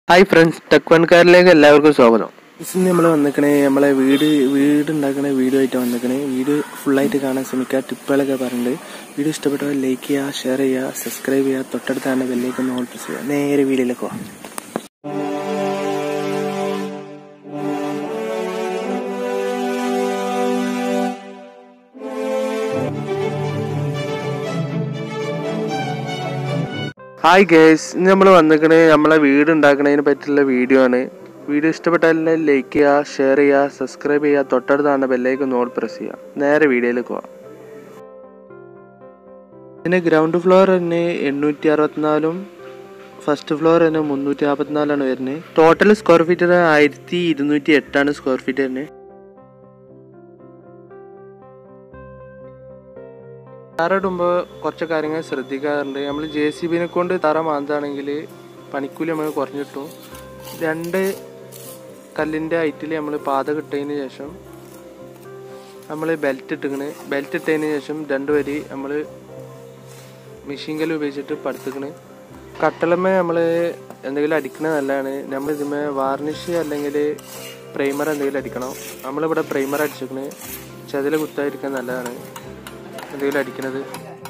hi friends tech വൺകാരിലേക്ക് എല്ലാവർക്കും സ്വാഗതം ഇന്ന് നമ്മൾ വന്നിക്കണേ നമ്മളെ വീട് വീട് ഉണ്ടാക്കണ വീഡിയോ ആയിട്ട് വന്നിക്കണേ വീട് ഫുള്ളായിട്ട് കാണാൻ ശ്രമിക്കുക ടിപ്പുകളൊക്കെ പറഞ്ഞിട്ടുണ്ട് വീഡിയോ ഇഷ്ടപ്പെട്ടവർ ലൈക്ക് ചെയ്യുക ഷെയർ ചെയ്യുക സബ്സ്ക്രൈബ് ചെയ്യുക തൊട്ടടുത്താണ് ബെല്ലേക്ക് ഒന്ന് ഓൾ പ്രസ് ചെയ്യുക നേരെ വീഡിയോയിലേക്ക് പോവാം ഹായ് ഗേസ് ഇന്ന് നമ്മൾ വന്നിക്കണേ നമ്മളെ വീട് ഉണ്ടാക്കണതിനെ പറ്റിയുള്ള വീഡിയോ ആണ് വീഡിയോ ഇഷ്ടപ്പെട്ടാൽ ലൈക്ക് ചെയ്യുക ഷെയർ ചെയ്യുക സബ്സ്ക്രൈബ് ചെയ്യുക തൊട്ടടുത്താണ് ബെല്ലേക്ക് നോട്ട് പ്രസ് ചെയ്യുക നേരെ വീഡിയോയിലേക്ക് പോവാം ഇതിന് ഗ്രൗണ്ട് ഫ്ലോർ തന്നെ എണ്ണൂറ്റി അറുപത്തിനാലും ഫസ്റ്റ് ഫ്ലോർ തന്നെ മുന്നൂറ്റി നാൽപ്പത്തിനാലാണ് വരുന്നത് ടോട്ടൽ സ്ക്വയർ ഫീറ്റ് ആയിരത്തി ഇരുന്നൂറ്റി എട്ടാണ് സ്ക്വയർ ഫീറ്റ് തന്നെ തറ ഇടുമ്പോൾ കുറച്ച് കാര്യങ്ങൾ ശ്രദ്ധിക്കാറുണ്ട് നമ്മൾ ജെ സി ബിനെ കൊണ്ട് തറ മാന്താണെങ്കിൽ പണിക്കൂലി നമുക്ക് കുറഞ്ഞു കിട്ടും രണ്ട് കല്ലിൻ്റെ ഹൈറ്റിൽ നമ്മൾ പാത കിട്ടതിന് ശേഷം നമ്മൾ ബെൽറ്റ് ഇട്ടിക്കണ് ബെൽറ്റ് ഇട്ടതിന് ശേഷം രണ്ട് വരി നമ്മൾ മെഷീൻ കല്ല് ഉപയോഗിച്ചിട്ട് പടുത്തിക്കണ് കട്ടളമേ നമ്മൾ എന്തെങ്കിലും അടിക്കണത് നല്ലതാണ് നമ്മൾ ഇതിമേ വാർണിഷ് അല്ലെങ്കിൽ പ്രൈമർ എന്തെങ്കിലും അടിക്കണം നമ്മളിവിടെ പ്രൈമർ അടിച്ചിക്കണ് ചതില കുത്താതിരിക്കാൻ നല്ലതാണ് എന്തെങ്കിലും അടിക്കണത്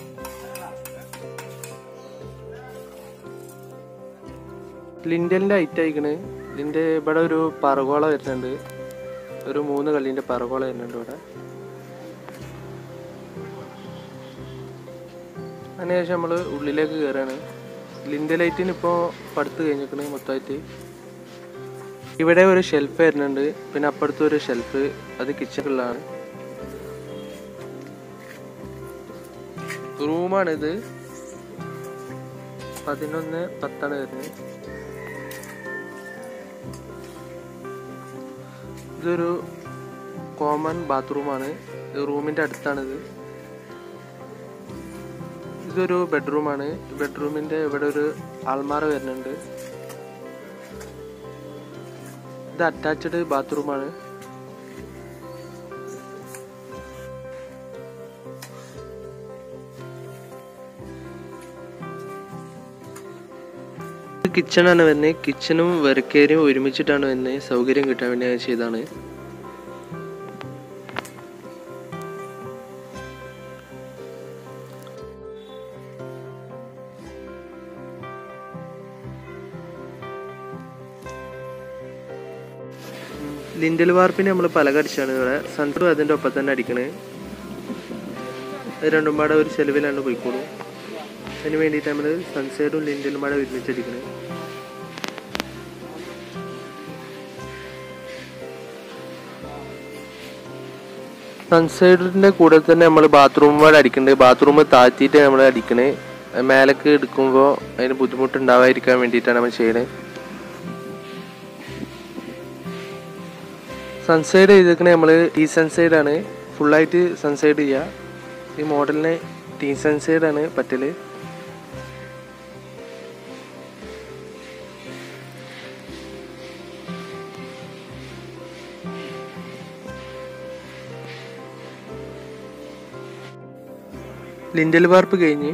ലിൻഡലിൻ്റെ ഹൈറ്റ് അയക്കണ് ഇതിൻ്റെ ഇവിടെ ഒരു പറകോള വരുന്നുണ്ട് ഒരു മൂന്ന് കല്ലിൻ്റെ പറകോള വരുന്നുണ്ട് ഇവിടെ അതിനുശേഷം നമ്മൾ ഉള്ളിലേക്ക് കയറാണ് ലിൻഡ ലൈറ്റിന് ഇപ്പോൾ പടുത്ത് കഴിഞ്ഞിരിക്കണ് മൊത്തമായിട്ട് ഇവിടെ ഒരു ഷെൽഫ് വരുന്നുണ്ട് പിന്നെ അപ്പുറത്ത് ഒരു ഷെൽഫ് അത് കിച്ചണിലാണ് റൂമാണിത് പതിനൊന്ന് പത്താണ് വരുന്നത് ഇതൊരു കോമൺ ബാത്റൂമാണ് റൂമിന്റെ അടുത്താണിത് ഇതൊരു ബെഡ്റൂമാണ് ബെഡ്റൂമിന്റെ ഇവിടെ ഒരു ആൾമാറ വരുന്നുണ്ട് ഇത് അറ്റാച്ച്ഡ് ബാത്റൂമാണ് കിച്ചണാണ് വരുന്നത് കിച്ചണും വെറുക്കേരിയും ഒരുമിച്ചിട്ടാണ് വരുന്നത് സൗകര്യം കിട്ടാൻ വേണ്ടി ഞാൻ ചെയ്താണ് ലിൻഡൽ വാർപ്പിന് നമ്മൾ പലകടിച്ചാണ് ഇവിടെ സൺസൈഡ് അതിൻ്റെ ഒപ്പം തന്നെ അടിക്കണേ അത് രണ്ടും പാടെ ഒരു ചെലവിലാണ് പോയിക്കോളൂ അതിന് വേണ്ടിയിട്ട് നമ്മൾ സൺസൈഡും ലിൻഡലും പാടെ ഒരുമിച്ചടിക്കണേ സൺസൈഡിന്റെ കൂടെ തന്നെ നമ്മൾ ബാത്റൂം പാടെ അടിക്കണ്ടേ ബാത്റൂം താഴ്ത്തിയിട്ട് നമ്മൾ അടിക്കണേ മേലേക്ക് എടുക്കുമ്പോൾ അതിന് ബുദ്ധിമുട്ട് ഉണ്ടാവാതിരിക്കാൻ വേണ്ടിയിട്ടാണ് നമ്മൾ ചെയ്യണത് സൺസൈഡ് ചെയ്തേക്കണേ നമ്മൾ ടീ സൺസൈഡ് ആണ് ഫുള്ളായിട്ട് സൺസൈഡ് ചെയ്യുക ഈ മോഡലിന് ടീ സൺസൈഡ് ആണ് പറ്റല് ലിൻഡൽ വാർപ്പ് കഴിഞ്ഞ്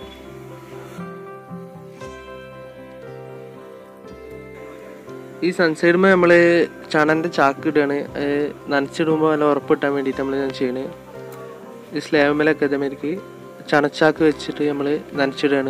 ഈ സൺസൈഡുമ്പോൾ നമ്മൾ ചണൻ്റെ ചാക്ക് ഇടുകയാണ് നനച്ചിടുമ്പോൾ നല്ല ഉറപ്പിട്ടാൻ വേണ്ടിയിട്ട് നമ്മൾ ഞാൻ ചെയ്യണേ ഈ സ്ലാബിലൊക്കെ ഇതേമാതിരിക്ക് ചണച്ചാക്ക് വെച്ചിട്ട് നമ്മൾ നനച്ചിടുകയാണ്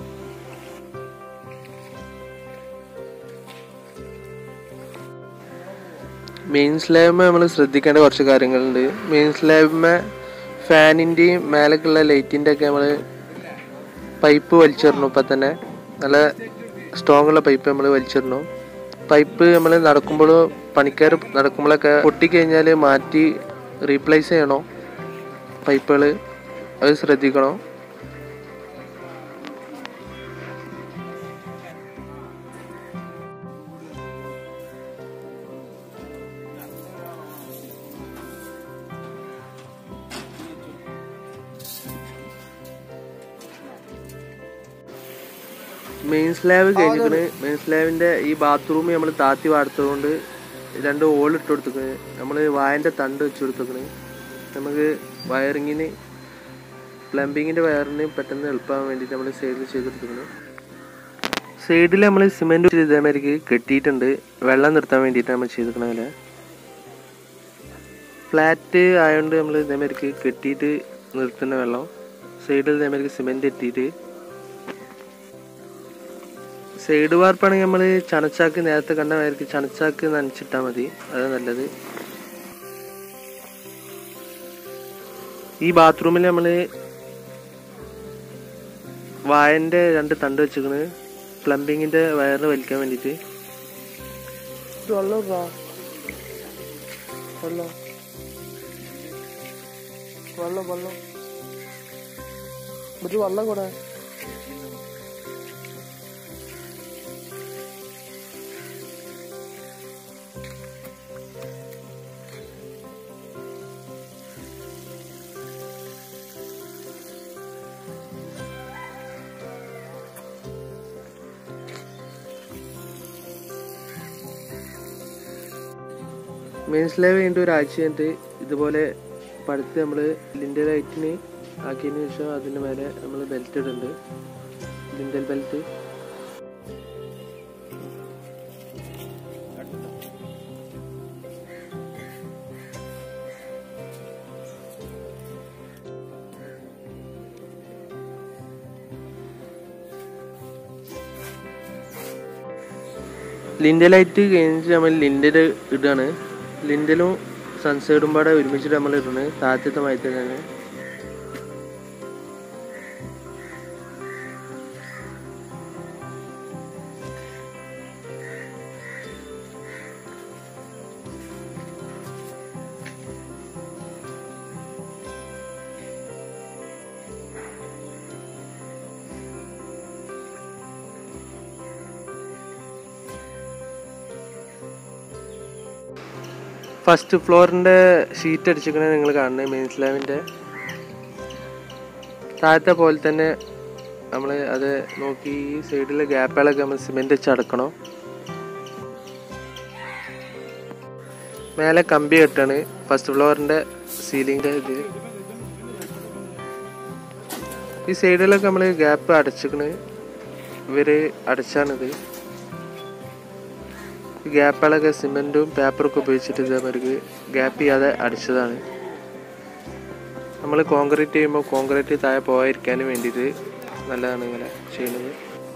മെയിൻ സ്ലാബിൽ നമ്മൾ ശ്രദ്ധിക്കേണ്ട കുറച്ച് കാര്യങ്ങളുണ്ട് മെയിൻ സ്ലാബിൽ ഫാനിൻ്റെയും മേലേക്കുള്ള ലൈറ്റിൻ്റെ ഒക്കെ നമ്മൾ പൈപ്പ് വലിച്ചെറിഞ്ഞു ഇപ്പം തന്നെ നല്ല സ്ട്രോങ് ഉള്ള പൈപ്പ് നമ്മൾ വലിച്ചെറിഞ്ഞു പൈപ്പ് നമ്മൾ നടക്കുമ്പോൾ പണിക്കാർ നടക്കുമ്പോഴൊക്കെ പൊട്ടിക്കഴിഞ്ഞാൽ മാറ്റി റീപ്ലേസ് ചെയ്യണോ പൈപ്പുകൾ അത് ശ്രദ്ധിക്കണം മെയിൻ സ്ലാബ് കഴിഞ്ഞിട്ട് മെയിൻ സ്ലാബിന്റെ ഈ ബാത്റൂം നമ്മൾ താത്തി വാർത്തതുകൊണ്ട് രണ്ട് ഹോൾ ഇട്ട് കൊടുത്തിക്കണ് നമ്മൾ വായന്റെ തണ്ട് വെച്ച് കൊടുത്തിക്കണ് നമുക്ക് വയറിങ്ങിന് പ്ലംബിങ്ങിന്റെ വയറിന് പെട്ടെന്ന് എളുപ്പമാകാൻ വേണ്ടിയിട്ട് നമ്മൾ സൈഡിൽ ചെയ്ത് കൊടുത്തിക്കണ് സൈഡിൽ നമ്മൾ സിമെൻറ്റ് ഇതേമാതിരിക്ക് കെട്ടിയിട്ടുണ്ട് വെള്ളം നിർത്താൻ വേണ്ടിയിട്ട് നമ്മൾ ചെയ്തിരിക്കണ പോലെ ഫ്ലാറ്റ് ആയതുകൊണ്ട് നമ്മൾ ഇതേമാതിരിക്ക് കെട്ടിയിട്ട് നിർത്തുന്ന വെള്ളം സൈഡിൽ ഇതേമാതിരിക്ക് സിമെൻറ്റ് ഇട്ടിട്ട് സൈഡ് വാർപ്പാണെങ്കിൽ നമ്മൾ ചണച്ചാക്ക് നേരത്തെ കണ്ട മാതിരിക്ക് ചണച്ചാക്ക് നനച്ചിട്ടാൽ മതി അത് നല്ലത് ഈ ബാത്റൂമിൽ നമ്മൾ വായന്റെ രണ്ട് തണ്ട് വെച്ചിക്കണ് പ്ലംബിങ്ങിന്റെ വയറ് വലിക്കാൻ വേണ്ടിട്ട് വെള്ളം വെള്ളം വെള്ളം വെള്ളം ഒരു വെള്ളം കൂടെ മെയിൻ സ്ലേവ് കഴിഞ്ഞിട്ട് ഒരാഴ്ച കഴിഞ്ഞിട്ട് ഇതുപോലെ പടുത്ത് നമ്മൾ ലിൻഡൽ ലൈറ്റിന് ആക്കിയതിന് ശേഷം അതിൻ്റെ മേലെ നമ്മൾ ബെൽറ്റ് ഇടുന്നുണ്ട് ലിൻഡൽ ബെൽറ്റ് ലിൻഡലൈറ്റ് കഴിഞ്ഞിട്ട് നമ്മൾ ലിൻഡൽ ഇടുകയാണ് ലിൻഡലും സൺസൈഡും പാടെ ഒരുമിച്ചിട്ട് നമ്മൾ ഇടുന്നത് താഴത്തെ മയത്തിൽ തന്നെ ഫസ്റ്റ് ഫ്ലോറിന്റെ ഷീറ്റ് അടിച്ചിരിക്കണ നിങ്ങൾ കാണുന്നത് മെയിൻ സ്ലാബിന്റെ താഴത്തെ പോലെ തന്നെ നമ്മൾ അത് നോക്കി ഈ സൈഡിലെ ഗ്യാപ്പുകളൊക്കെ നമ്മൾ സിമെന്റ് വെച്ച് അടക്കണം മേലെ കമ്പി കെട്ടാണ് ഫസ്റ്റ് ഫ്ലോറിന്റെ സീലിംഗിന്റെ ഇത് ഈ സൈഡിലൊക്കെ നമ്മൾ ഗ്യാപ്പ് അടച്ചിക്കണ് ഇവര് അടച്ചാണിത് ഗ്യാപ്പുകളൊക്കെ സിമെൻറ്റും പേപ്പറൊക്കെ ഉപയോഗിച്ചിട്ട് ഇതേമാതിരി ഗ്യാപ്പ് ചെയ്യാതെ അടിച്ചതാണ് നമ്മൾ കോൺക്രീറ്റ് ചെയ്യുമ്പോൾ കോൺക്രീറ്റ് താഴെ പോകാതിരിക്കാൻ വേണ്ടിയിട്ട് നല്ലതാണ് ഇങ്ങനെ ചെയ്യുന്നത്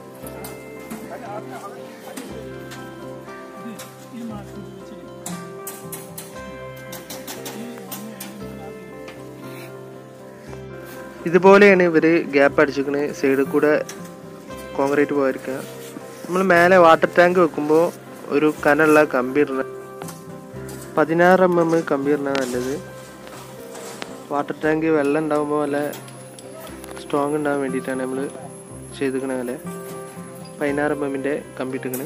ഇതുപോലെയാണ് ഇവർ ഗ്യാപ്പ് അടിച്ചിരിക്കുന്നത് സൈഡിൽ കൂടെ കോൺക്രീറ്റ് പോയിരിക്കുക നമ്മൾ മേലെ വാട്ടർ ടാങ്ക് വെക്കുമ്പോൾ ഒരു കനുള്ള കമ്പി ഇടണം പതിനാറ് എം എം കമ്പി ഇടണ നല്ലത് വാട്ടർ ടാങ്ക് വെള്ളം ഉണ്ടാകുമ്പോൾ നല്ല സ്ട്രോങ് ഉണ്ടാകാൻ വേണ്ടിയിട്ടാണ് നമ്മൾ ചെയ്തിരിക്കണ പോലെ പതിനാറ് എം എമ്മിൻ്റെ കമ്പി ഇട്ടിക്കണ്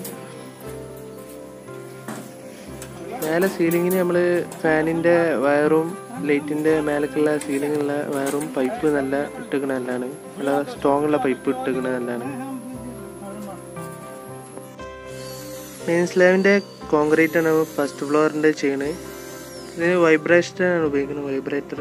മേലെ സീലിങ്ങിന് നമ്മൾ ഫാനിൻ്റെ വയറും ലൈറ്റിൻ്റെ മേലേക്കുള്ള സീലിങ്ങുള്ള വയറും പൈപ്പ് നല്ല ഇട്ടിക്കണ നല്ലതാണ് നല്ല സ്ട്രോങ് ഉള്ള പൈപ്പ് ഇട്ടിക്കണ നല്ലതാണ് മെയിൻ സ്ലാബിൻ്റെ കോൺക്രീറ്റ് ആണ് ഫസ്റ്റ് ഫ്ലോറിൻ്റെ ചെയ്യണത് ഇതിന് വൈബ്രേഷൻ ആണ് ഉപയോഗിക്കുന്നത് വൈബ്രേറ്റർ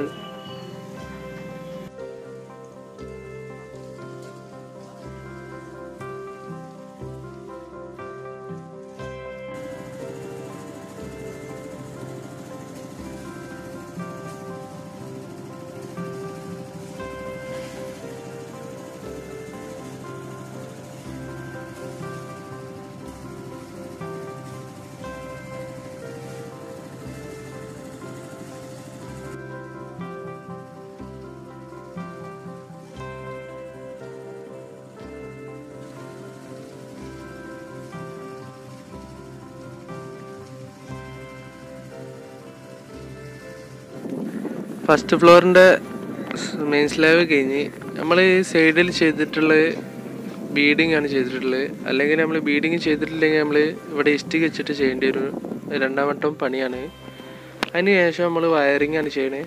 ഫസ്റ്റ് ഫ്ലോറിൻ്റെ മെയിൻ സ്ലാബ് കഴിഞ്ഞ് നമ്മൾ സൈഡിൽ ചെയ്തിട്ടുള്ള ബീഡിങ് ആണ് ചെയ്തിട്ടുള്ളത് അല്ലെങ്കിൽ നമ്മൾ ബീഡിങ് ചെയ്തിട്ടില്ലെങ്കിൽ നമ്മൾ ഇവിടെ ഇഷ്ടിക വെച്ചിട്ട് ചെയ്യേണ്ടി ഒരു രണ്ടാം വട്ടം പണിയാണ് അതിന് ശേഷം നമ്മൾ വയറിംഗ് ആണ് ചെയ്യണേ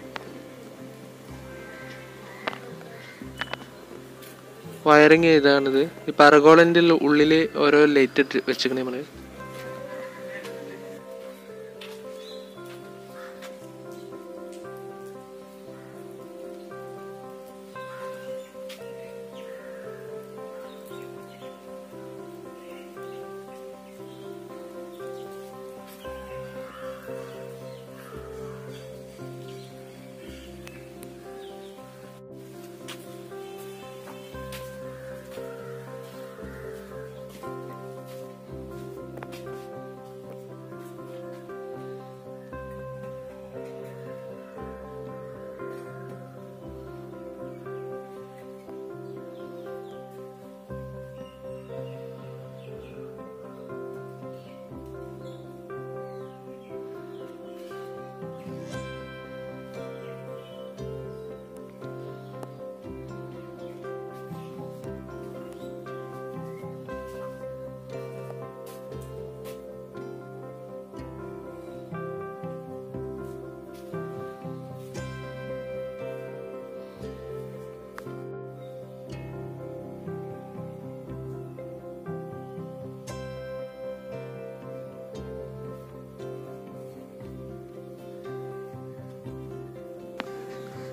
വയറിങ് ചെയ്താണിത് ഈ പറഗോളൻ്റെ ഉള്ളിൽ ഓരോ ലൈറ്റ് ഇട്ട് വെച്ചിക്കണേ നമ്മള്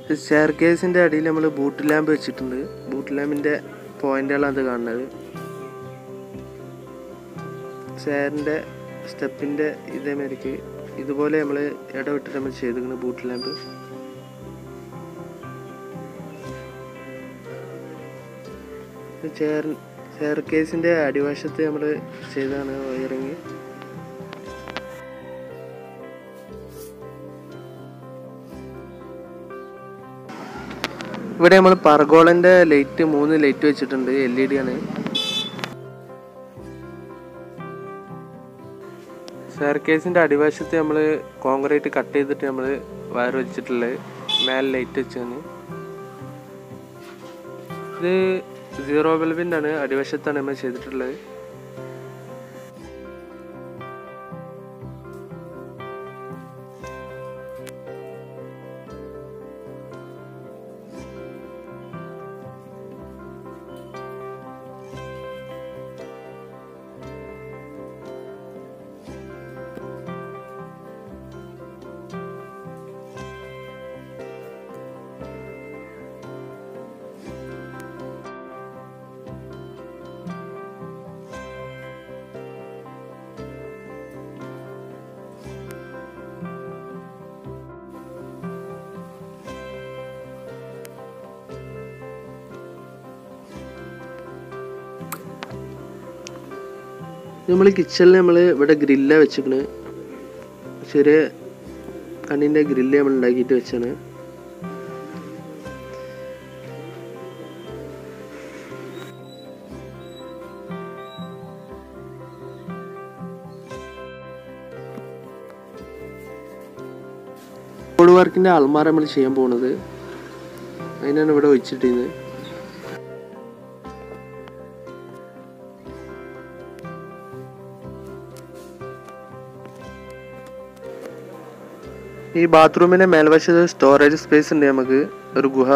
സ്റ്റെയർ കേസിൻ്റെ അടിയിൽ നമ്മൾ ബൂട്ട് ലാമ്പ് വെച്ചിട്ടുണ്ട് ബൂട്ട് ലാമ്പിൻ്റെ പോയിന്റുകളാണ് അത് കാണുന്നത് സ്റ്റെയറിൻ്റെ സ്റ്റെപ്പിൻ്റെ ഇതേമാതിരിക്ക് ഇതുപോലെ നമ്മൾ ഇടവിട്ടിട്ട് നമ്മൾ ചെയ്തിരിക്കുന്നത് ബൂട്ട് ലാമ്പ് ചെയർ ചെയർ കേസിൻ്റെ അടിവശത്ത് നമ്മൾ ചെയ്തതാണ് വയറിങ് ഇവിടെ നമ്മൾ പർഗോളൻ്റെ ലൈറ്റ് മൂന്ന് ലൈറ്റ് വെച്ചിട്ടുണ്ട് എൽ ഇ ഡി ആണ് ചെയർ കേസിൻ്റെ അടിവശത്ത് നമ്മൾ കോൺക്രീറ്റ് കട്ട് ചെയ്തിട്ട് നമ്മൾ വയർ വെച്ചിട്ടുള്ളത് മേലെ ലൈറ്റ് വെച്ചാണ് ഇത് സീറോ ബൾബിൻ്റെ ആണ് അടിവശത്താണ് നമ്മൾ ചെയ്തിട്ടുള്ളത് നമ്മൾ കിച്ചണിൽ നമ്മൾ ഇവിടെ ഗ്രില്ല വെച്ചിക്കണ് ചെറിയ കണ്ണിൻ്റെ ഗ്രില്ല് നമ്മൾ ഉണ്ടാക്കിയിട്ട് വെച്ചാണ് ബോർഡ് വർക്കിൻ്റെ അൾമാര നമ്മൾ ചെയ്യാൻ പോകുന്നത് അതിനാണ് ഇവിടെ വെച്ചിട്ടിരുന്നത് ഈ ബാത്റൂമിന്റെ മേൽവശത്ത് സ്റ്റോറേജ് സ്പേസ് ഉണ്ട് നമുക്ക് ഒരു ഗുഹ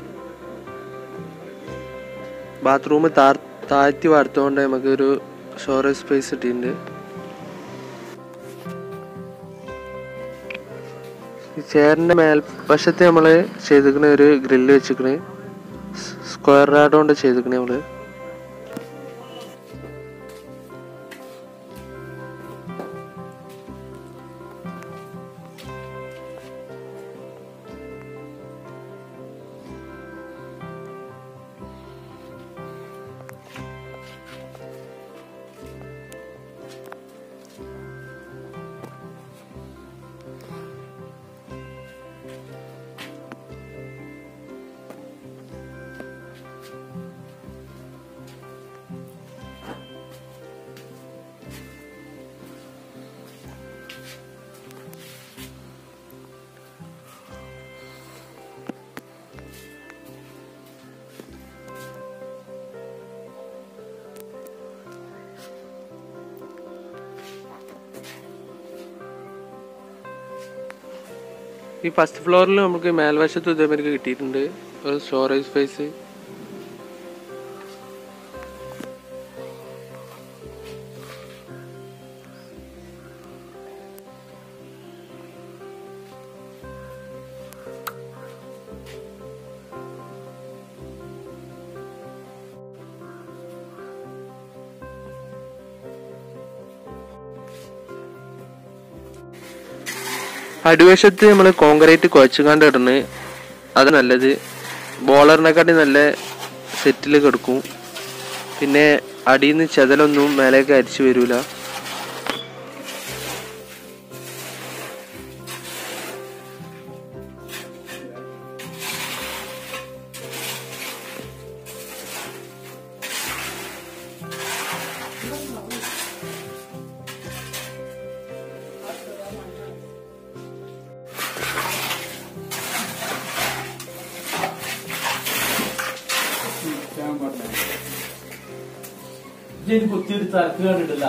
ബാത്റൂം താർ താഴ്ത്തി വാർത്തുകൊണ്ട് നമുക്ക് ഒരു സ്റ്റോറേജ് സ്പേസ് ഇട്ടിട്ടുണ്ട് ഈ ചെയറിന്റെ മേൽവശത്ത് നമ്മൾ ചെയ്തിരിക്കുന്ന ഒരു ഗ്രില്ല് വെച്ചിരിക്കണ് സ്ക്വയർ റാഡ് കൊണ്ട് ചെയ്തിരിക്കണേ നമ്മള് ഈ ഫസ്റ്റ് ഫ്ലോറിൽ നമുക്ക് മേൽവശത്ത് ഇതേമാതിരി കിട്ടിയിട്ടുണ്ട് ഒരു സ്റ്റോറേജ് സ്പേസ് അടിവശത്ത് നമ്മൾ കോൺക്രീറ്റ് കുഴച്ചുകാണ്ട് ഇടുന്നത് അത് നല്ലത് ബോളറിനെക്കാട്ടി നല്ല സെറ്റിൽ കിടക്കും പിന്നെ അടിയിൽ നിന്ന് ചെതലൊന്നും മേലേക്ക് അരിച്ചു വരൂല ഇതിന് കുത്തിയൊരു തലക്ക് കണ്ടിട്ടില്ല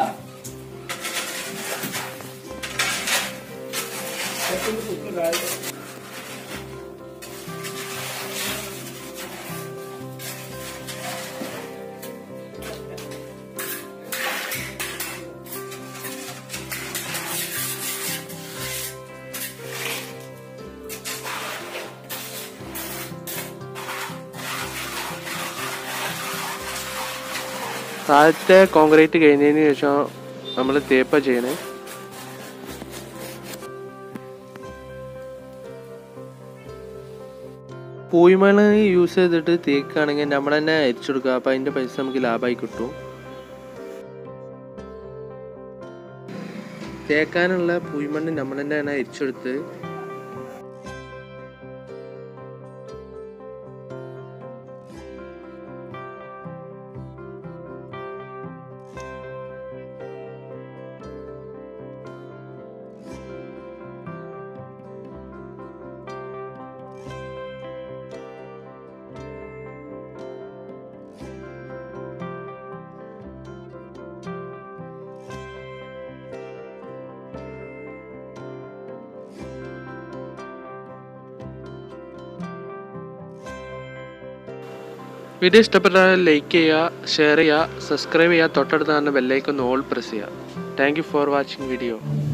താഴത്തെ കോൺക്രീറ്റ് കഴിഞ്ഞതിന് ശേഷം നമ്മൾ തേപ്പ ചെയ്യണേ പൂയ്മണ യൂസ് ചെയ്തിട്ട് തേക്കാണെങ്കിൽ നമ്മൾ തന്നെ അരിച്ചു കൊടുക്കുക അപ്പം അതിൻ്റെ പൈസ നമുക്ക് ലാഭമായി കിട്ടും തേക്കാനുള്ള പൂയ്മണ്ണ് നമ്മൾ തന്നെയാണ് അരിച്ചെടുത്ത് വീഡിയോ ഇഷ്ടപ്പെട്ടാൽ ലൈക്ക് ചെയ്യുക ഷെയർ ചെയ്യുക സബ്സ്ക്രൈബ് ചെയ്യുക തൊട്ടടുത്ത് തന്നെ ബെല്ലൈക്കൊന്ന് ഓൾ പ്രസ് ചെയ്യുക thank you for watching video